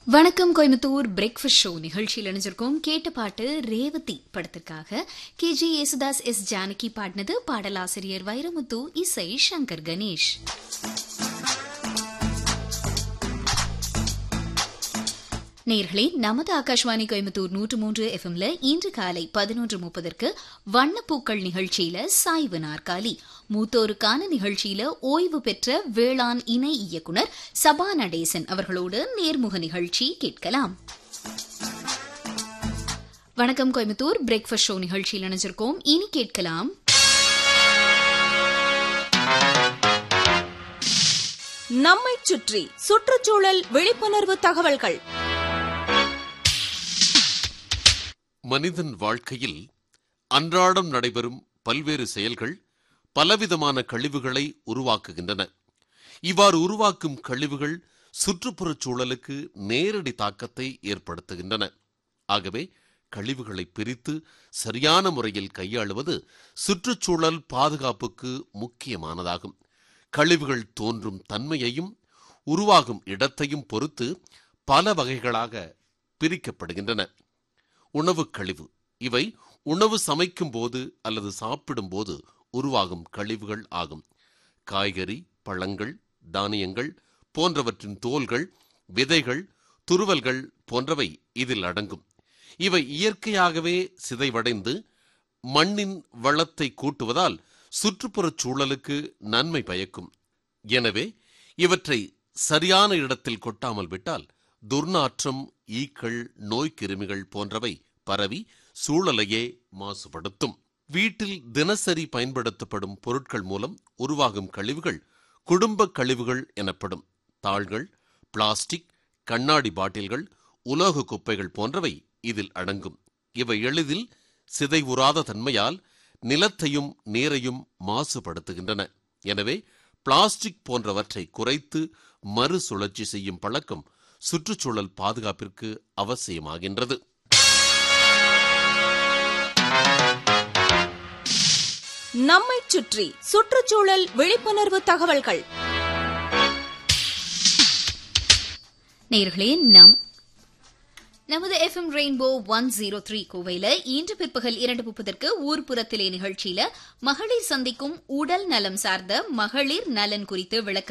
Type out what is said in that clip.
வணக்கம் Coimbatore breakfast show நிகழ்ச்சியில் இணைஞ்சிருக்கோம் கேட்ட பாட்டு ரேவதி படத்திற்காக K J Yesudas S Janaki பாடினது பாடலாசிரியர் வைரமுத்து இசை சங்கர் கணேஷ் நேர்களே நமது ஆகாஷ்வாணி கோயம்புத்தூர் நூற்று மூன்று எஃப்எம்ல இன்று காலை பதினொன்று முப்பதற்கு வண்ணப்பூக்கள் நிகழ்ச்சியில சாய்வு நாற்காலி மூத்தோருக்கான நிகழ்ச்சியில ஓய்வு பெற்ற வேளாண் இணை இயக்குனர் சபா நடேசன் அவர்களோடு நேர்முக நிகழ்ச்சி கேட்கலாம் வணக்கம் கோயம்புத்தூர் பிரேக்ஃபாஸ்ட் ஷோ நிகழ்ச்சியில் இணைஞ்சிருக்கோம் இனி கேட்கலாம் நம்மைச் சுற்றி சுற்றுச்சூழல் விழிப்புணர்வு தகவல்கள் மனிதன் வாழ்க்கையில் அன்றாடம் நடைபெறும் பல்வேறு செயல்கள் பலவிதமான கழிவுகளை உருவாக்குகின்றன இவ்வாறு உருவாக்கும் கழிவுகள் சுற்றுப்புறச் சூழலுக்கு நேரடி தாக்கத்தை ஏற்படுத்துகின்றன ஆகவே கழிவுகளை பிரித்து சரியான முறையில் கையாளுவது சுற்றுச்சூழல் பாதுகாப்புக்கு முக்கியமானதாகும் கழிவுகள் தோன்றும் தன்மையையும் உருவாகும் இடத்தையும் பொறுத்து பல வகைகளாக பிரிக்கப்படுகின்றன உணவு கழிவு இவை உணவு சமைக்கும் போது அல்லது சாப்பிடும் போது உருவாகும் கழிவுகள் ஆகும் காய்கறி பழங்கள் தானியங்கள் போன்றவற்றின் தோல்கள் விதைகள் துருவல்கள் போன்றவை இதில் அடங்கும் இவை இயற்கையாகவே சிதைவடைந்து மண்ணின் வளத்தை கூட்டுவதால் சுற்றுப்புறச் சூழலுக்கு நன்மை பயக்கும் எனவே இவற்றை சரியான இடத்தில் கொட்டாமல் விட்டால் துர்நாற்றம் ஈக்கள் நோய்க்கிருமிகள் போன்றவை பரவி சூழலையே மாசுபடுத்தும் வீட்டில் தினசரி பயன்படுத்தப்படும் பொருட்கள் மூலம் உருவாகும் கழிவுகள் குடும்ப கழிவுகள் எனப்படும் தாள்கள் பிளாஸ்டிக் கண்ணாடி பாட்டில்கள் உலோக குப்பைகள் போன்றவை இதில் அடங்கும் இவை எளிதில் சிதைவுறாத தன்மையால் நிலத்தையும் நீரையும் மாசுபடுத்துகின்றன எனவே பிளாஸ்டிக் போன்றவற்றை குறைத்து மறுசுழற்சி செய்யும் பழக்கம் சுற்றுச்சூழல் பாதுகாப்பிற்கு அவசியமாகின்றது நம்மைச் சுற்றி சுற்றுச்சூழல் விழிப்புணர்வு தகவல்கள் நேர்களே நம் நமது F M rainbow one zero three கோவையில இன்று பிற்பகல் இரண்டு முப்பதற்கு ஊர்ப்புறத்திலே நிகழ்ச்சியில மகளிர் சந்திக்கும் உடல் நலம் சார்ந்த மகளிர் நலன் குறித்து விளக்க